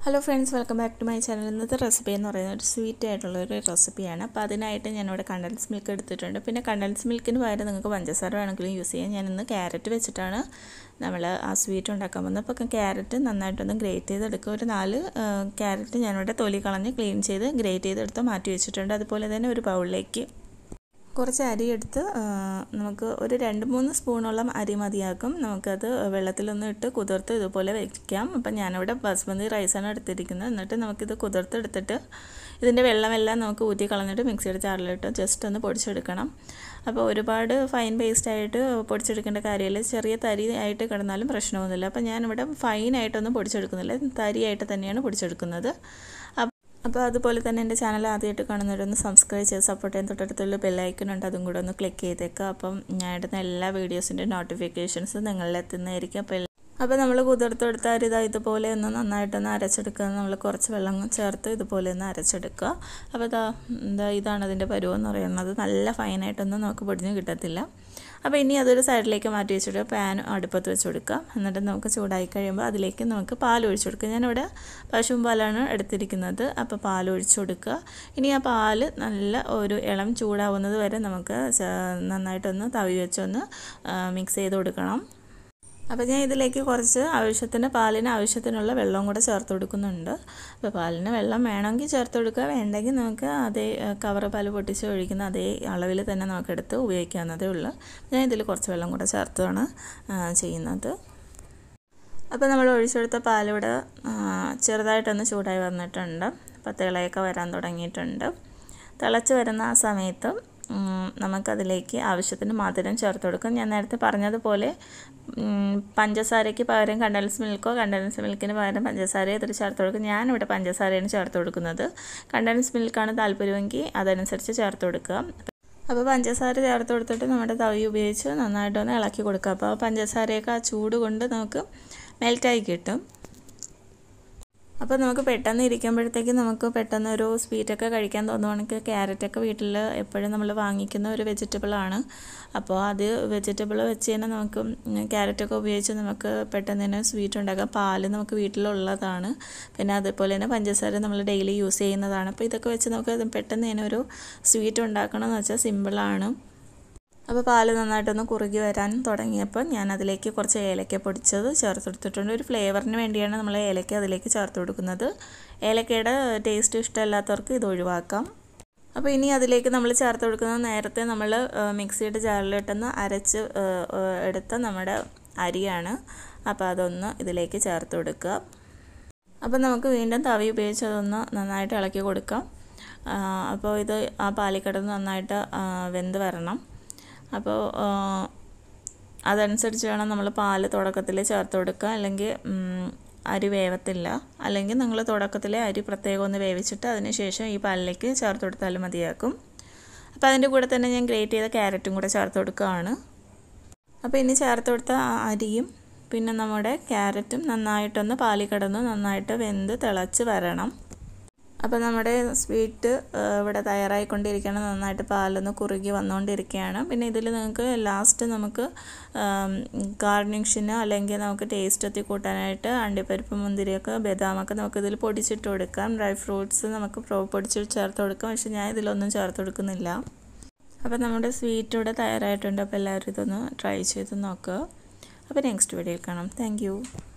hello friends welcome back to my channel ഇന്നത്തെ recipe എന്ന് പറയുന്നത് ഒരു സ്വീറ്റ് ആയിട്ടുള്ള ഒരു റെസിപ്പിയാണ് അപ്പോൾ അതിനായിട്ട് ഞാനിവിടെ കണ്ടൻസ് മിൽക്ക് എടുത്തിട്ടുണ്ട് പിന്നെ കണ്ടൻസ് മിൽക്കിന് പകരം നിങ്ങൾക്ക് പഞ്ചസാര വേണമെങ്കിലും യൂസ് ചെയ്യാം ഞാൻ ഇന്ന് ക്യാരറ്റ് വെച്ചിട്ടാണ് നമ്മൾ ആ സ്വീറ്റ് ഉണ്ടാക്കാൻ പോകുന്നത് അപ്പോൾ ക്യാരറ്റ് നന്നായിട്ടൊന്ന് ഗ്രേറ്റ് ചെയ്തെടുക്കുക ഒരു നാല് ക്യാരറ്റ് ഞാനിവിടെ തൊലി കളഞ്ഞ് ക്ലീൻ ചെയ്ത് ഗ്രേറ്റ് ചെയ്തെടുത്ത് മാറ്റി വെച്ചിട്ടുണ്ട് അതുപോലെ തന്നെ ഒരു ബൗളിലേക്ക് കുറച്ച് അരി എടുത്ത് നമുക്ക് ഒരു രണ്ട് മൂന്ന് സ്പൂണോളം അരി മതിയാക്കും നമുക്കത് വെള്ളത്തിലൊന്ന് ഇട്ട് കുതിർത്ത് ഇതുപോലെ വയ്ക്കാം അപ്പം ഞാനിവിടെ ബസ്മതി റൈസാണ് എടുത്തിരിക്കുന്നത് എന്നിട്ട് നമുക്കിത് കുതിർത്തെടുത്തിട്ട് ഇതിൻ്റെ വെള്ളമെല്ലാം നമുക്ക് ഊറ്റി കളഞ്ഞിട്ട് മിക്സിയുടെ ജാറിലിട്ട് ജസ്റ്റ് ഒന്ന് പൊടിച്ചെടുക്കണം അപ്പോൾ ഒരുപാട് ഫൈൻ പേസ്റ്റ് ആയിട്ട് പൊടിച്ചെടുക്കേണ്ട കാര്യമില്ല ചെറിയ തരി ആയിട്ട് കിടന്നാലും പ്രശ്നമൊന്നുമില്ല അപ്പോൾ ഞാനിവിടെ ഫൈനായിട്ടൊന്നും പൊടിച്ചെടുക്കുന്നില്ല തരിയായിട്ട് തന്നെയാണ് പൊടിച്ചെടുക്കുന്നത് അപ്പോൾ അതുപോലെ തന്നെ എൻ്റെ ചാനൽ ആദ്യമായിട്ട് കാണുന്നവരൊന്ന് സബ്സ്ക്രൈബ് ചെയ്ത് സപ്പോർട്ട് ചെയ്യാൻ തൊട്ടടുത്തുള്ള ബെല്ലൈക്കൺ ഉണ്ട് അതും കൂടെ ഒന്ന് ക്ലിക്ക് ചെയ്തേക്കുക അപ്പം ഞാൻ ഇടുന്ന എല്ലാ വീഡിയോസിൻ്റെ നോട്ടിഫിക്കേഷൻസ് നിങ്ങളിൽ എത്തുന്നതായിരിക്കും അപ്പോൾ അപ്പോൾ നമ്മൾ കുതിർത്തെടുത്ത അരിത ഇതുപോലെ ഒന്ന് നന്നായിട്ടൊന്ന് അരച്ചെടുക്കുക നമ്മൾ കുറച്ച് വെള്ളം ചേർത്ത് ഇതുപോലെ ഒന്ന് അരച്ചെടുക്കുക അപ്പോൾ ഇതാ എന്താ ഇതാണ് അതിൻ്റെ പരുവം എന്ന് പറയുന്നത് നല്ല ഫൈനായിട്ടൊന്നും നമുക്ക് പൊടിഞ്ഞ് കിട്ടത്തില്ല അപ്പോൾ ഇനി അതൊരു സൈഡിലേക്ക് മാറ്റി വെച്ചിട്ട് പാൻ അടുപ്പത്ത് വെച്ച് കൊടുക്കുക എന്നിട്ട് നമുക്ക് ചൂടായി കഴിയുമ്പോൾ അതിലേക്ക് നമുക്ക് പാൽ ഒഴിച്ചു കൊടുക്കുക ഞാനിവിടെ പശുവും പാലാണ് എടുത്തിരിക്കുന്നത് അപ്പോൾ പാൽ ഒഴിച്ചു കൊടുക്കുക ഇനി ആ പാൽ നല്ല ഒരു ഇളം ചൂടാവുന്നത് വരെ നമുക്ക് നന്നായിട്ടൊന്ന് തവി വെച്ചൊന്ന് മിക്സ് ചെയ്ത് കൊടുക്കണം അപ്പോൾ ഞാൻ ഇതിലേക്ക് കുറച്ച് ആവശ്യത്തിന് പാലിന് ആവശ്യത്തിനുള്ള വെള്ളവും കൂടെ ചേർത്ത് കൊടുക്കുന്നുണ്ട് അപ്പോൾ പാലിന് വെള്ളം വേണമെങ്കിൽ ചേർത്ത് കൊടുക്കുക വേണ്ടെങ്കിൽ നമുക്ക് അതേ കവർ പാൽ പൊട്ടിച്ച് ഒഴിക്കുന്ന അതേ അളവിൽ തന്നെ നമുക്കെടുത്ത് ഉപയോഗിക്കാവുന്നതേ ഉള്ളൂ ഞാൻ ഇതിൽ കുറച്ച് വെള്ളം കൂടെ ചേർത്താണ് ചെയ്യുന്നത് അപ്പോൾ നമ്മൾ ഒഴിച്ചെടുത്ത പാലിവിടെ ചെറുതായിട്ടൊന്ന് ചൂടായി വന്നിട്ടുണ്ട് അപ്പോൾ തിളയൊക്കെ വരാൻ തുടങ്ങിയിട്ടുണ്ട് തിളച്ച് വരുന്ന ആ സമയത്ത് നമുക്കതിലേക്ക് ആവശ്യത്തിന് മധുരം ചേർത്ത് കൊടുക്കും ഞാൻ നേരത്തെ പറഞ്ഞതുപോലെ പഞ്ചസാരയ്ക്ക് പകരം കണ്ടൻസ് മിൽക്കോ കണ്ടൻസ് മിൽക്കിന് പകരം പഞ്ചസാര ഇതിൽ ചേർത്ത് കൊടുക്കും ഞാനിവിടെ പഞ്ചസാരയാണ് ചേർത്ത് കൊടുക്കുന്നത് കണ്ടൻസ് മിൽക്കാണ് താല്പര്യമെങ്കിൽ അതനുസരിച്ച് ചേർത്ത് കൊടുക്കുക അപ്പോൾ പഞ്ചസാര ചേർത്ത് കൊടുത്തിട്ട് നമ്മുടെ തവി ഉപയോഗിച്ച് നന്നായിട്ടൊന്ന് ഇളക്കി കൊടുക്കുക അപ്പോൾ പഞ്ചസാരയൊക്കെ ആ ചൂട് കൊണ്ട് നമുക്ക് മെൽറ്റായി കിട്ടും അപ്പോൾ നമുക്ക് പെട്ടെന്ന് ഇരിക്കുമ്പോഴത്തേക്ക് നമുക്ക് പെട്ടെന്ന് ഒരു സ്വീറ്റൊക്കെ കഴിക്കാൻ തോന്നുവാണെങ്കിൽ ക്യാരറ്റൊക്കെ വീട്ടിൽ എപ്പോഴും നമ്മൾ വാങ്ങിക്കുന്ന ഒരു വെജിറ്റബിളാണ് അപ്പോൾ അത് വെജിറ്റബിൾ വെച്ച് തന്നെ നമുക്ക് ക്യാരറ്റൊക്കെ ഉപയോഗിച്ച് നമുക്ക് പെട്ടെന്ന് തന്നെ സ്വീറ്റ് ഉണ്ടാക്കാം പാല് നമുക്ക് വീട്ടിലുള്ളതാണ് പിന്നെ അതുപോലെ തന്നെ പഞ്ചസാര നമ്മൾ ഡെയിലി യൂസ് ചെയ്യുന്നതാണ് അപ്പോൾ ഇതൊക്കെ വെച്ച് നമുക്ക് പെട്ടെന്ന് തന്നെ ഒരു സ്വീറ്റ് ഉണ്ടാക്കണമെന്ന് വെച്ചാൽ സിമ്പിളാണ് അപ്പോൾ പാല് നന്നായിട്ടൊന്ന് കുറുകി വരാൻ തുടങ്ങിയപ്പോൾ ഞാൻ അതിലേക്ക് കുറച്ച് ഏലക്ക പൊടിച്ചത് ചേർത്ത് കൊടുത്തിട്ടുണ്ട് ഒരു ഫ്ലേവറിന് വേണ്ടിയാണ് നമ്മൾ ഏലക്ക അതിലേക്ക് ചേർത്ത് കൊടുക്കുന്നത് ഏലക്കയുടെ ടേസ്റ്റ് ഇഷ്ടമല്ലാത്തവർക്ക് ഇത് ഒഴിവാക്കാം അപ്പോൾ ഇനി അതിലേക്ക് നമ്മൾ ചേർത്ത് കൊടുക്കുന്നത് നേരത്തെ നമ്മൾ മിക്സിയുടെ ജാറിലിട്ടൊന്ന് അരച്ച് എടുത്ത നമ്മുടെ അരിയാണ് അപ്പോൾ അതൊന്ന് ഇതിലേക്ക് ചേർത്ത് കൊടുക്കുക അപ്പോൾ നമുക്ക് വീണ്ടും തവി ഉപയോഗിച്ച് അതൊന്ന് നന്നായിട്ട് ഇളക്കി കൊടുക്കാം അപ്പോൾ ഇത് ആ പാലിക്കടന്ന് നന്നായിട്ട് വെന്ത് വരണം അപ്പോൾ അതനുസരിച്ച് വേണം നമ്മൾ പാല് തുടക്കത്തിൽ ചേർത്ത് കൊടുക്കുക അല്ലെങ്കിൽ അരി വേവത്തില്ല അല്ലെങ്കിൽ നിങ്ങൾ തുടക്കത്തിൽ അരി പ്രത്യേകം ഒന്ന് വേവിച്ചിട്ട് അതിന് ശേഷം ഈ പാലിലേക്ക് ചേർത്ത് കൊടുത്താലും മതിയാക്കും അപ്പോൾ അതിൻ്റെ കൂടെ തന്നെ ഞാൻ ഗ്രേറ്റ് ചെയ്ത ക്യാരറ്റും കൂടെ ചേർത്ത് കൊടുക്കുകയാണ് അപ്പോൾ ഇനി ചേർത്ത് കൊടുത്ത അരിയും പിന്നെ നമ്മുടെ ക്യാരറ്റും നന്നായിട്ടൊന്ന് പാലി കിടന്ന് നന്നായിട്ട് വെന്ത് തിളച്ച് വരണം അപ്പോൾ നമ്മുടെ സ്വീറ്റ് ഇവിടെ തയ്യാറായിക്കൊണ്ടിരിക്കുകയാണ് നന്നായിട്ട് പാലൊന്ന് കുറുകി വന്നുകൊണ്ടിരിക്കുകയാണ് പിന്നെ ഇതിൽ നിങ്ങൾക്ക് ലാസ്റ്റ് നമുക്ക് ഗാർണിഷിന് അല്ലെങ്കിൽ നമുക്ക് ടേസ്റ്റ് എത്തി കൂട്ടാനായിട്ട് അണ്ടിപ്പരിപ്പ് മുന്തിരിയൊക്കെ ബദാമൊക്കെ നമുക്ക് ഇതിൽ പൊടിച്ചിട്ട് കൊടുക്കാം ഡ്രൈ ഫ്രൂട്ട്സ് നമുക്ക് പൊടിച്ച് ചേർത്ത് കൊടുക്കാം പക്ഷേ ഞാൻ ഇതിലൊന്നും ചേർത്ത് കൊടുക്കുന്നില്ല അപ്പോൾ നമ്മുടെ സ്വീറ്റ് ഇവിടെ തയ്യാറായിട്ടുണ്ട് അപ്പോൾ എല്ലാവരും ഇതൊന്ന് ട്രൈ ചെയ്ത് നോക്കുക അപ്പോൾ നെക്സ്റ്റ് വീഡിയോയിൽ കാണാം താങ്ക്